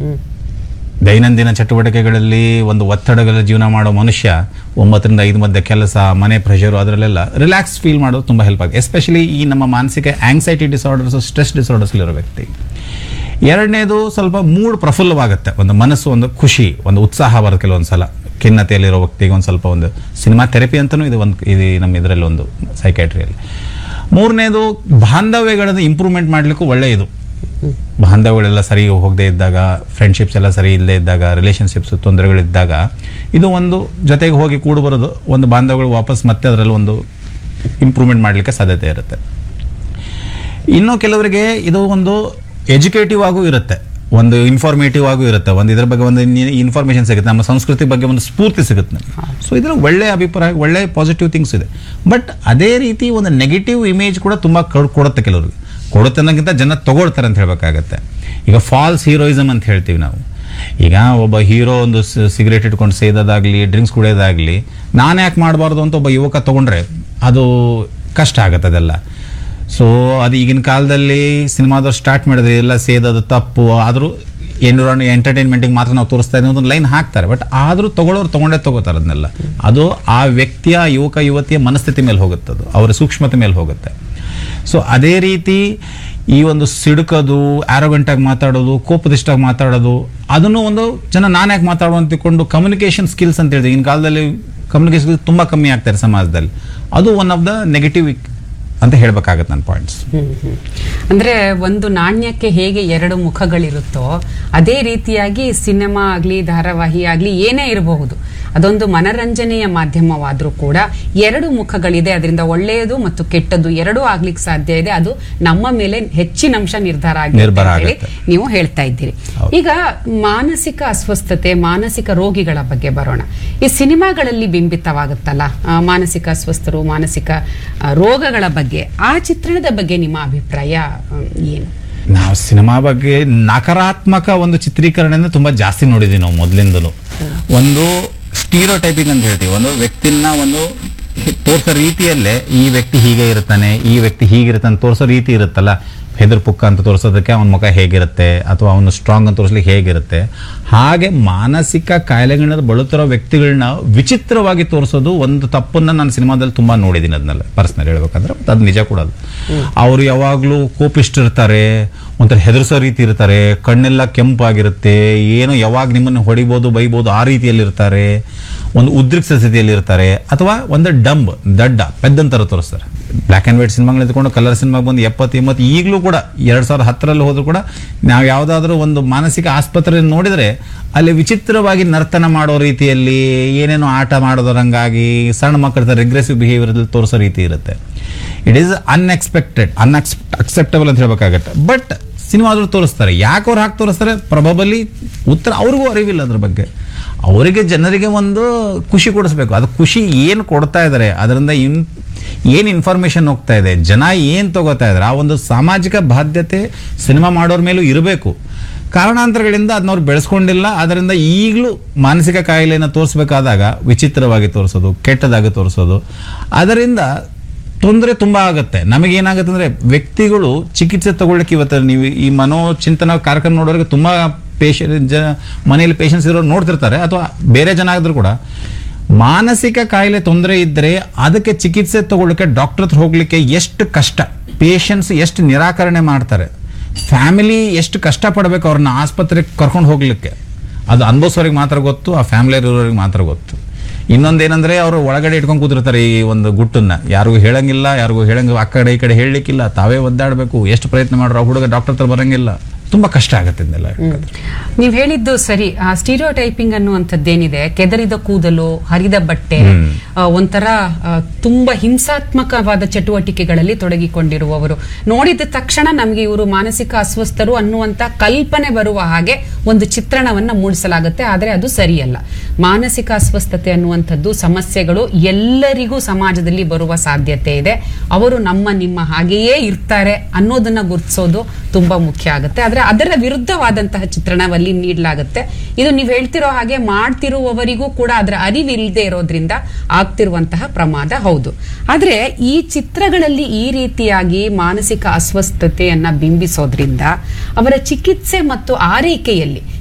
ದೈನಂದಿನ ಚಟುವಟಿಕೆಗಳಲ್ಲಿ ಒಂದು ಒತ್ತಡಗಳ ಜೀವನ ಮಾಡೋ ಮನುಷ್ಯ ಒಂಬತ್ತರಿಂದ ಐದು ಮಧ್ಯೆ ಕೆಲಸ ಮನೆ ಪ್ರೆಷರು ಅದರಲ್ಲೆಲ್ಲ ರಿಲ್ಯಾಕ್ಸ್ ಫೀಲ್ ಮಾಡೋದು ತುಂಬ ಹೆಲ್ಪ್ ಆಗುತ್ತೆ ಎಸ್ಪೆಷಲಿ ಈ ನಮ್ಮ ಮಾನಸಿಕ ಆಂಗ್ಸೈಟಿ ಡಿಸಾರ್ಡರ್ಸ್ ಸ್ಟ್ರೆಸ್ ಡಿಸಾರ್ಡರ್ಸ್ಲಿರೋ ವ್ಯಕ್ತಿ ಎರಡನೇದು ಸ್ವಲ್ಪ ಮೂಡ್ ಪ್ರಫುಲ್ಲವಾಗುತ್ತೆ ಒಂದು ಮನಸ್ಸು ಒಂದು ಖುಷಿ ಒಂದು ಉತ್ಸಾಹ ಬರುತ್ತೆ ಕೆಲವೊಂದು ಸಲ ಖಿನ್ನತೆಯಲ್ಲಿರೋ ವ್ಯಕ್ತಿಗೆ ಒಂದು ಸ್ವಲ್ಪ ಒಂದು ಸಿನಿಮಾ ಥೆರಪಿ ಅಂತಲೂ ಇದು ಒಂದು ಇದು ನಮ್ಮ ಇದರಲ್ಲಿ ಒಂದು ಸೈಕ್ಯಾಟ್ರಿಯಲ್ಲಿ ಮೂರನೇದು ಬಾಂಧವ್ಯಗಳನ್ನು ಇಂಪ್ರೂವ್ಮೆಂಟ್ ಮಾಡಲಿಕ್ಕೂ ಒಳ್ಳೆಯದು ಬಾಂಧವ್ಯಗಳೆಲ್ಲ ಸರಿ ಹೋಗದೆ ಇದ್ದಾಗ ಫ್ರೆಂಡ್ಶಿಪ್ಸ್ ಎಲ್ಲ ಸರಿ ಇಲ್ಲದೆ ಇದ್ದಾಗ ರಿಲೇಷನ್ಶಿಪ್ಸ್ ತೊಂದರೆಗಳಿದ್ದಾಗ ಇದು ಒಂದು ಜೊತೆಗೆ ಹೋಗಿ ಕೂಡು ಬರೋದು ಒಂದು ಬಾಂಧವ್ಯಗಳು ವಾಪಸ್ ಮತ್ತೆ ಅದರಲ್ಲಿ ಒಂದು ಇಂಪ್ರೂವ್ಮೆಂಟ್ ಮಾಡಲಿಕ್ಕೆ ಸಾಧ್ಯತೆ ಇರುತ್ತೆ ಇನ್ನು ಕೆಲವರಿಗೆ ಇದು ಒಂದು ಎಜುಕೇಟಿವ್ ಆಗೂ ಇರುತ್ತೆ ಒಂದು ಇನ್ಫಾರ್ಮೇಟಿವ್ ಆಗೂ ಇರುತ್ತೆ ಒಂದು ಇದ್ರ ಬಗ್ಗೆ ಒಂದು ಇನ್ಫಾರ್ಮೇಷನ್ ಸಿಗುತ್ತೆ ನಮ್ಮ ಸಂಸ್ಕೃತಿ ಬಗ್ಗೆ ಒಂದು ಸ್ಫೂರ್ತಿ ಸಿಗುತ್ತೆ ನಮಗೆ ಸೊ ಇದರ ಒಳ್ಳೆಯ ಅಭಿಪ್ರಾಯ ಒಳ್ಳೆಯ ಪಾಸಿಟಿವ್ ಥಿಂಗ್ಸ್ ಇದೆ ಬಟ್ ಅದೇ ರೀತಿ ಒಂದು ನೆಗೆಟಿವ್ ಇಮೇಜ್ ಕೂಡ ತುಂಬ ಕೊಡುತ್ತೆ ಕೆಲವ್ರಿಗೆ ಕೊಡುತ್ತೆ ಅನ್ನೋಕ್ಕಿಂತ ಜನ ತಗೊಳ್ತಾರೆ ಅಂತ ಹೇಳಬೇಕಾಗತ್ತೆ ಈಗ ಫಾಲ್ಸ್ ಹೀರೋಯಿಸಮ್ ಅಂತ ಹೇಳ್ತೀವಿ ನಾವು ಈಗ ಒಬ್ಬ ಹೀರೋ ಒಂದು ಸಿಗರೇಟ್ ಇಟ್ಕೊಂಡು ಸೇದೋದಾಗ್ಲಿ ಡ್ರಿಂಕ್ಸ್ ಕುಡಿಯೋದಾಗ್ಲಿ ನಾನು ಯಾಕೆ ಮಾಡಬಾರ್ದು ಅಂತ ಒಬ್ಬ ಯುವಕ ತಗೊಂಡ್ರೆ ಅದು ಕಷ್ಟ ಆಗತ್ತೆ ಅದೆಲ್ಲ ಸೊ ಅದು ಈಗಿನ ಕಾಲದಲ್ಲಿ ಸಿನಿಮಾದವ್ರು ಸ್ಟಾರ್ಟ್ ಮಾಡಿದ್ರೆ ಎಲ್ಲ ಸೇದೋದು ತಪ್ಪು ಆದರೂ ಎನ್ವಿರಾನ್ ಎಂಟರ್ಟೈನ್ಮೆಂಟಿಗೆ ಮಾತ್ರ ನಾವು ತೋರಿಸ್ತಾ ಇದ್ದೀವಿ ಒಂದು ಲೈನ್ ಹಾಕ್ತಾರೆ ಬಟ್ ಆದರೂ ತಗೊಳ್ಳೋರು ತಗೊಂಡೇ ತಗೋತಾರೆ ಅದನ್ನೆಲ್ಲ ಅದು ಆ ವ್ಯಕ್ತಿಯ ಯುವಕ ಯುವತಿಯ ಮನಸ್ಥಿತಿ ಮೇಲೆ ಹೋಗುತ್ತೆ ಅದು ಅವರ ಸೂಕ್ಷ್ಮತೆ ಮೇಲೆ ಹೋಗುತ್ತೆ ಸೊ ಅದೇ ರೀತಿ ಈ ಒಂದು ಸಿಡುಕೋದು ಆರೋಗಂಟಾಗಿ ಮಾತಾಡೋದು ಕೋಪದಿಷ್ಟಾಗಿ ಮಾತಾಡೋದು ಅದನ್ನು ಒಂದು ಜನ ನಾನು ಯಾಕೆ ಮಾತಾಡೋ ಅಂತ ತಿಳ್ಕೊಂಡು ಕಮ್ಯುನಿಕೇಷನ್ ಸ್ಕಿಲ್ಸ್ ಅಂತ ಹೇಳಿದೆ ಈಗಿನ ಕಾಲದಲ್ಲಿ ಕಮ್ಯುನಿಕೇಷನ್ ತುಂಬ ಕಮ್ಮಿ ಆಗ್ತಾರೆ ಸಮಾಜದಲ್ಲಿ ಅದು ಒನ್ ಆಫ್ ದ ನೆಗೆಟಿವ್ ಅಂತ ಹೇಳ್ಬೇಕಾಗತ್ತೆ ನನ್ನ ಪಾಯಿಂಟ್ಸ್ ಹ್ಮ್, ಹ್ಮ್. ಅಂದ್ರೆ ಒಂದು ನಾಣ್ಯಕ್ಕೆ ಹೇಗೆ ಎರಡು ಮುಖಗಳಿರುತ್ತೋ ಅದೇ ರೀತಿಯಾಗಿ ಸಿನಿಮಾ ಆಗ್ಲಿ ಧಾರಾವಾಹಿ ಆಗ್ಲಿ ಏನೇ ಇರಬಹುದು ಅದೊಂದು ಮನರಂಜನೆಯ ಮಾಧ್ಯಮವಾದ್ರೂ ಕೂಡ ಎರಡು ಮುಖಗಳಿದೆ ಅದರಿಂದ ಒಳ್ಳೆಯದು ಮತ್ತು ಕೆಟ್ಟದ್ದು ಎರಡೂ ಆಗ್ಲಿಕ್ಕೆ ಸಾಧ್ಯ ಇದೆ ಅದು ನಮ್ಮ ಮೇಲೆ ಹೆಚ್ಚಿನ ಅಂಶ ನಿರ್ಧಾರ ಆಗಿದೆ ನಿರ್ಭರ ಅಂತ ಹೇಳಿ ಆಗುತ್ತೆ. ನೀವು ಹೇಳ್ತಾ ಇದ್ದೀರಿ ಹೌದು. ಈಗ ಮಾನಸಿಕ ಅಸ್ವಸ್ಥತೆ ಮಾನಸಿಕ ರೋಗಿಗಳ ಬಗ್ಗೆ ಬರೋಣ ಈ ಸಿನಿಮಾಗಳಲ್ಲಿ ಬಿಂಬಿತವಾಗುತ್ತಲ್ಲ ಆ, ಮಾನಸಿಕ ಅಸ್ವಸ್ಥರು ಮಾನಸಿಕ ಆ, ರೋಗಗಳ ಬಗ್ಗೆ ಆ ಚಿತ್ರಣದ ಬಗ್ಗೆ ನಿಮ್ಮ ಅಭಿಪ್ರಾಯ ಆ, ಏನು ನಾವು ಸಿನಿಮಾ ಬಗ್ಗೆ ನಕಾರಾತ್ಮಕ ಒಂದು ಚಿತ್ರೀಕರಣನ ತುಂಬಾ ಜಾಸ್ತಿ ನೋಡಿದೀವಿ ನಾವು ಮೊದಲಿಂದಲೂ ಒಂದು ಸ್ಟೀರೋ ಟೈಪಿಂಗ್ ಅಂತ ಹೇಳ್ತೀವಿ ಒಂದು ವ್ಯಕ್ತಿನ ಒಂದು ತೋರಿಸೋ ರೀತಿಯಲ್ಲೇ ಈ ವ್ಯಕ್ತಿ ಹೀಗೆ ಇರ್ತಾನೆ ಈ ವ್ಯಕ್ತಿ ಹೀಗಿರ್ತಾನೆ ತೋರಿಸೋ ರೀತಿ ಇರುತ್ತಲ್ಲ ಹೆದರ್ ಪುಕ್ಕ ಅಂತ ತೋರಿಸೋದಕ್ಕೆ ಅವನ ಮುಖ ಹೇಗಿರುತ್ತೆ ಅಥವಾ ಅವನು ಸ್ಟ್ರಾಂಗ್ ಅಂತ ತೋರಿಸ್ಲಿಕ್ಕೆ ಹೇಗಿರುತ್ತೆ ಹಾಗೆ ಮಾನಸಿಕ ಕಾಯಿಲೆಗಳನ್ನ ಬಳಲ್ತಿರೋ ವ್ಯಕ್ತಿಗಳನ್ನ ವಿಚಿತ್ರವಾಗಿ ತೋರಿಸೋದು ಒಂದು ತಪ್ಪನ್ನ ನಾನು ಸಿನಿಮಾದಲ್ಲಿ ತುಂಬಾ ನೋಡಿದ್ದೀನಿ ಅದನ್ನೆಲ್ಲ ಪರ್ಸ್ನಲ್ ಹೇಳ್ಬೇಕಂದ್ರೆ ಮತ್ತೆ ಅದು ನಿಜ ಕೂಡ ಅದು ಅವರು ಯಾವಾಗಲೂ ಕೋಪಿಷ್ಟಿರ್ತಾರೆ ಒಂಥರ ಹೆದರ್ಸೋ ರೀತಿ ಇರ್ತಾರೆ ಕಣ್ಣೆಲ್ಲ ಕೆಂಪಾಗಿರುತ್ತೆ ಏನು ಯಾವಾಗ ನಿಮ್ಮನ್ನು ಹೊಡಿಬೋದು ಬೈಬೋದು ಆ ರೀತಿಯಲ್ಲಿ ಇರ್ತಾರೆ ಒಂದು ಉದ್ರಿಕ್ತ ಸ್ಥಿತಿಯಲ್ಲಿ ಇರ್ತಾರೆ ಅಥವಾ ಒಂದು ಡಂಬ್ ದಡ್ಡ ಪೆದ್ದಂತರ ತೋರಿಸ್ತಾರೆ ಬ್ಲ್ಯಾಕ್ ಆ್ಯಂಡ್ ವೈಟ್ ಸಿನಿಮಾಗಳು ಎತ್ಕೊಂಡು ಕಲರ್ ಸಿನಿಮಾಗೆ ಬಂದು ಎಪ್ಪತ್ತು ಎಂಬತ್ತು ಈಗಲೂ ಕೂಡ ಎರಡು ಸಾವಿರದ ಹತ್ತರಲ್ಲಿ ಹೋದ್ರು ಕೂಡ ನಾವು ಯಾವುದಾದ್ರೂ ಒಂದು ಮಾನಸಿಕ ಆಸ್ಪತ್ರೆ ನೋಡಿದರೆ ಅಲ್ಲಿ ವಿಚಿತ್ರವಾಗಿ ನರ್ತನ ಮಾಡೋ ರೀತಿಯಲ್ಲಿ ಏನೇನೋ ಆಟ ಮಾಡೋದರಂಗಾಗಿ ಸಣ್ಣ ಮಕ್ಕಳ ರಿಗ್ರೆಸಿವ್ ಬಿಹೇವಿಯರ್ ತೋರಿಸೋ ರೀತಿ ಇರುತ್ತೆ ಇಟ್ ಈಸ್ ಅನ್ಎಕ್ಸ್ಪೆಕ್ಟೆಡ್ ಅನ್ಎಕ್ಸ್ ಅಕ್ಸೆಪ್ಟಬಲ್ ಅಂತ ಹೇಳ್ಬೇಕಾಗತ್ತೆ ಬಟ್ ಸಿನಿಮಾದ್ರು ತೋರಿಸ್ತಾರೆ ಯಾಕೆ ಅವ್ರು ಹಾಕಿ ತೋರಿಸ್ತಾರೆ ಪ್ರಬಬಲಿ ಉತ್ತರ ಅವ್ರಿಗೂ ಅರಿವಿಲ್ಲ ಅದ್ರ ಬಗ್ಗೆ ಅವರಿಗೆ ಜನರಿಗೆ ಒಂದು ಖುಷಿ ಕೊಡಿಸ್ಬೇಕು ಅದು ಖುಷಿ ಏನು ಕೊಡ್ತಾ ಇದ್ದಾರೆ ಅದರಿಂದ ಇನ್ ಏನು ಇನ್ಫಾರ್ಮೇಷನ್ ಹೋಗ್ತಾ ಇದೆ ಜನ ಏನು ತಗೋತಾ ಇದ್ದಾರೆ ಆ ಒಂದು ಸಾಮಾಜಿಕ ಬಾಧ್ಯತೆ ಸಿನಿಮಾ ಮಾಡೋರ ಮೇಲೂ ಇರಬೇಕು ಕಾರಣಾಂತರಗಳಿಂದ ಅದನ್ನ ಅವ್ರು ಬೆಳೆಸ್ಕೊಂಡಿಲ್ಲ ಅದರಿಂದ ಈಗಲೂ ಮಾನಸಿಕ ಕಾಯಿಲೆಯನ್ನು ತೋರಿಸ್ಬೇಕಾದಾಗ ವಿಚಿತ್ರವಾಗಿ ತೋರಿಸೋದು ಕೆಟ್ಟದಾಗಿ ತೋರಿಸೋದು ಅದರಿಂದ ತೊಂದರೆ ತುಂಬ ಆಗುತ್ತೆ ನಮಗೇನಾಗುತ್ತೆ ಅಂದರೆ ವ್ಯಕ್ತಿಗಳು ಚಿಕಿತ್ಸೆ ತಗೊಳ್ಳಿಕ್ಕೆ ಇವತ್ತು ನೀವು ಈ ಮನೋಚಿಂತನ ಕಾರ್ಯಕ್ರಮ ನೋಡೋರಿಗೆ ತುಂಬ ಪೇಷನ್ ಜನ ಮನೆಯಲ್ಲಿ ಪೇಷನ್ಸ್ ಇರೋರು ನೋಡ್ತಿರ್ತಾರೆ ಅಥವಾ ಬೇರೆ ಜನ ಆಗಿದ್ರು ಕೂಡ ಮಾನಸಿಕ ಕಾಯಿಲೆ ತೊಂದರೆ ಇದ್ದರೆ ಅದಕ್ಕೆ ಚಿಕಿತ್ಸೆ ತಗೊಳ್ಳಿಕ್ಕೆ ಡಾಕ್ಟರ್ ಹತ್ರ ಹೋಗ್ಲಿಕ್ಕೆ ಎಷ್ಟು ಕಷ್ಟ ಪೇಷನ್ಸ್ ಎಷ್ಟು ನಿರಾಕರಣೆ ಮಾಡ್ತಾರೆ ಫ್ಯಾಮಿಲಿ ಎಷ್ಟು ಕಷ್ಟಪಡಬೇಕು ಅವ್ರನ್ನ ಆಸ್ಪತ್ರೆಗೆ ಕರ್ಕೊಂಡು ಹೋಗ್ಲಿಕ್ಕೆ ಅದು ಅನುಭವಿಸೋರಿಗೆ ಮಾತ್ರ ಗೊತ್ತು ಆ ಫ್ಯಾಮಿಲಿ ಇರೋರಿಗೆ ಮಾತ್ರ ಗೊತ್ತು ಇನ್ನೊಂದೇನಂದ್ರೆ ಅವರು ಒಳಗಡೆ ಇಟ್ಕೊಂಡು ಕೂತಿರ್ತಾರೆ ಈ ಒಂದು ಗುಟ್ಟನ್ನ ಯಾರಿಗೂ ಹೇಳಂಗಿಲ್ಲ ಯಾರಿಗೂ ಹೇಳಂಗ ಆ ಕಡೆ ಈ ಕಡೆ ಹೇಳಲಿಕ್ಕಿಲ್ಲ ತಾವೇ ಒದ್ದಾಡಬೇಕು ಎಷ್ಟು ಪ್ರಯತ್ನ ಮಾಡ್ರು ಆ ಹುಡುಗ ಡಾಕ್ಟರ್ ಹತ್ರ ಬರಂಗಿಲ್ಲ ತುಂಬಾ ಕಷ್ಟ ಆಗುತ್ತೆ ಇದನ್ನೆಲ್ಲ ನೀವು ಹೇಳಿದ್ದು ಸರಿ ಆ ಸ್ಟೀರಿಯೋ ಟೈಪಿಂಗ್ ಅನ್ನುವಂಥದ್ದೇನಿದೆ ಕೆದರಿದ ಕೂದಲು ಹರಿದ ಬಟ್ಟೆ ಆ, ಒಂಥರ ಆ, ತುಂಬಾ ಹಿಂಸಾತ್ಮಕವಾದ ಚಟುವಟಿಕೆಗಳಲ್ಲಿ ತೊಡಗಿಕೊಂಡಿರುವವರು ನೋಡಿದ ತಕ್ಷಣ ನಮಗೆ ಇವರು ಮಾನಸಿಕ ಅಸ್ವಸ್ಥರು ಅನ್ನುವಂತ ಕಲ್ಪನೆ ಬರುವ ಹಾಗೆ ಒಂದು ಚಿತ್ರಣವನ್ನ ಮೂಡಿಸಲಾಗುತ್ತೆ ಆದರೆ ಅದು ಸರಿಯಲ್ಲ ಮಾನಸಿಕ ಅಸ್ವಸ್ಥತೆ ಅನ್ನುವಂಥದ್ದು ಸಮಸ್ಯೆಗಳು ಎಲ್ಲರಿಗೂ ಸಮಾಜದಲ್ಲಿ ಬರುವ ಸಾಧ್ಯತೆ ಇದೆ ಅವರು ನಮ್ಮ ನಿಮ್ಮ ಹಾಗೆಯೇ ಇರ್ತಾರೆ ಅನ್ನೋದನ್ನ ಗುರುತಿಸೋದು ತುಂಬಾ ಮುಖ್ಯ ಆಗುತ್ತೆ ಆದ್ರೆ ಅದರ ವಿರುದ್ಧವಾದಂತಹ ಚಿತ್ರಣವಲ್ಲಿ ನೀಡಲಾಗುತ್ತೆ ಇದು ನೀವು ಹೇಳ್ತಿರೋ ಹಾಗೆ ಮಾಡ್ತಿರುವವರಿಗೂ ಕೂಡ ಅದರ ಅರಿವಿಲ್ಲದೆ ಇರೋದ್ರಿಂದ ಆಗ್ತಿರುವಂತಹ ಪ್ರಮಾದ ಹೌದು ಆದ್ರೆ ಈ ಚಿತ್ರಗಳಲ್ಲಿ ಈ ರೀತಿಯಾಗಿ ಮಾನಸಿಕ ಅಸ್ವಸ್ಥತೆಯನ್ನ ಬಿಂಬಿಸೋದ್ರಿಂದ ಅವರ ಚಿಕಿತ್ಸೆ ಮತ್ತು ಆರೈಕೆಯಲ್ಲಿ